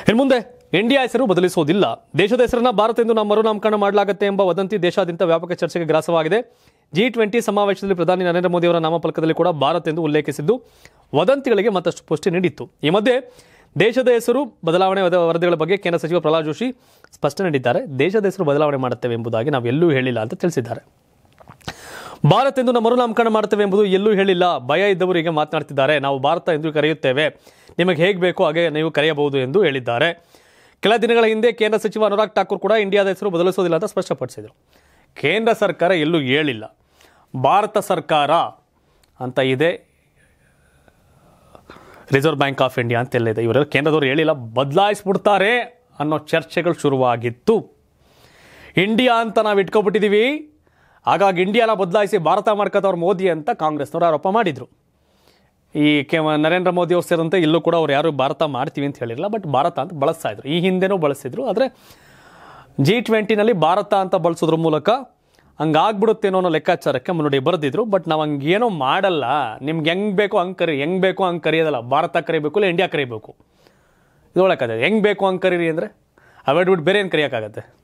ಇನ್ನು ಮುಂದೆ ಇಂಡಿಯಾ ಹೆಸರು ಬದಲಿಸುವುದಿಲ್ಲ ದೇಶದ ಹೆಸರನ್ನ ಭಾರತ ಎಂದು ನಾವು ಮರುನಾಮಕರಣ ಮಾಡಲಾಗುತ್ತೆ ಎಂಬ ವದಂತಿ ದೇಶಾದ್ಯಂತ ವ್ಯಾಪಕ ಚರ್ಚೆಗೆ ಗ್ರಾಸವಾಗಿದೆ ಜಿ ಟ್ವೆಂಟಿ ಸಮಾವೇಶದಲ್ಲಿ ಪ್ರಧಾನಿ ನರೇಂದ್ರ ಮೋದಿ ಅವರ ನಾಮಫಲಕದಲ್ಲಿ ಕೂಡ ಭಾರತ್ ಎಂದು ಉಲ್ಲೇಖಿಸಿದ್ದು ವದಂತಿಗಳಿಗೆ ಮತ್ತಷ್ಟು ಪುಷ್ಟಿ ನೀಡಿತ್ತು ಈ ಮಧ್ಯೆ ದೇಶದ ಹೆಸರು ಬದಲಾವಣೆ ವದ- ವರದಿಗಳ ಬಗ್ಗೆ ಕೇಂದ್ರ ಸಚಿವ ಪ್ರಹ್ಲಾದ್ ಜೋಶಿ ಸ್ಪಷ್ಟನೆ ನೀಡಿದ್ದಾರೆ ದೇಶದ ಹೆಸರು ಬದಲಾವಣೆ ಮಾಡುತ್ತೇವೆ ಎಂಬುದಾಗಿ ನಾವು ಎಲ್ಲೂ ಹೇಳಿಲ್ಲ ಅಂತ ತಿಳಿಸಿದ್ದಾರೆ ಭಾರತ್ ಎಂದು ನಾವು ಮರುನಾಮಕರಣ ಮಾಡ್ತೇವೆ ಎಂಬುದು ಎಲ್ಲೂ ಹೇಳಿಲ್ಲ ಭಯ ಇದ್ದವರು ಈಗ ಮಾತನಾಡ್ತಿದ್ದಾರೆ ನಾವು ಭಾರತ ಎಂದು ಕರೆಯುತ್ತೇವೆ ನಿಮಗೆ ಹೇಗೆ ಬೇಕೋ ಹಾಗೆ ನೀವು ಕರೆಯಬಹುದು ಎಂದು ಹೇಳಿದ್ದಾರೆ ಕೆಲ ದಿನಗಳ ಹಿಂದೆ ಕೇಂದ್ರ ಸಚಿವ ಅನುರಾಗ್ ಠಾಕೂರ್ ಕೂಡ ಇಂಡಿಯಾದ ಹೆಸರು ಬದಲಿಸೋದಿಲ್ಲ ಅಂತ ಸ್ಪಷ್ಟಪಡಿಸಿದರು ಕೇಂದ್ರ ಸರ್ಕಾರ ಎಲ್ಲೂ ಹೇಳಿಲ್ಲ ಭಾರತ ಸರ್ಕಾರ ಅಂತ ಇದೆ ರಿಸರ್ವ್ ಬ್ಯಾಂಕ್ ಆಫ್ ಇಂಡಿಯಾ ಅಂತೆಲ್ಲ ಇದೆ ಇವರೆಲ್ಲ ಕೇಂದ್ರದವರು ಹೇಳಿಲ್ಲ ಬದಲಾಯಿಸ್ಬಿಡ್ತಾರೆ ಅನ್ನೋ ಚರ್ಚೆಗಳು ಶುರುವಾಗಿತ್ತು ಇಂಡಿಯಾ ಅಂತ ನಾವು ಇಟ್ಕೊಬಿಟ್ಟಿದ್ದೀವಿ ಹಾಗಾಗಿ ಇಂಡಿಯಾನ ಬದಲಾಯಿಸಿ ಭಾರತ ಮಾಡ್ಕೋತವ್ರು ಮೋದಿ ಅಂತ ಕಾಂಗ್ರೆಸ್ನವರು ಆರೋಪ ಮಾಡಿದರು ಈ ಕೆ ನರೇಂದ್ರ ಮೋದಿ ಅವ್ರು ಸೇರಿದಂತೆ ಇಲ್ಲೂ ಕೂಡ ಅವ್ರು ಯಾರು ಭಾರತ ಮಾಡ್ತೀವಿ ಅಂತ ಹೇಳಿರಲಿಲ್ಲ ಬಟ್ ಭಾರತ ಅಂತ ಬಳಸ್ತಾ ಇದ್ರು ಈ ಹಿಂದೆನೂ ಬಳಸಿದ್ರು ಆದರೆ ಜಿ ಟ್ವೆಂಟಿನಲ್ಲಿ ಭಾರತ ಅಂತ ಬಳಸೋದ್ರ ಮೂಲಕ ಹಂಗಾಗ್ಬಿಡುತ್ತೇನೋ ಅನ್ನೋ ಲೆಕ್ಕಾಚಾರಕ್ಕೆ ಮುನ್ನುಡಿ ಬರೆದಿದ್ರು ಬಟ್ ನಾವು ಹಂಗೇನೋ ಮಾಡಲ್ಲ ನಿಮ್ಗೆ ಹೆಂಗೆ ಬೇಕೋ ಹಂಗೆ ಕರಿ ಹೆಂಗೆ ಬೇಕೋ ಹಂಗೆ ಕರೆಯೋದಲ್ಲ ಭಾರತ ಕರಿಬೇಕು ಇಲ್ಲ ಇಂಡಿಯಾ ಕರಿಬೇಕು ಇದು ಒಳಕಾದ ಹೆಂಗೆ ಬೇಕು ಹಂಗೆ ಕರೀರಿ ಅಂದರೆ ಅವಾಯ್ಡ್ ಬಿಟ್ಟು ಬೇರೆ ಏನು ಕರೆಯೋಕ್ಕಾಗತ್ತೆ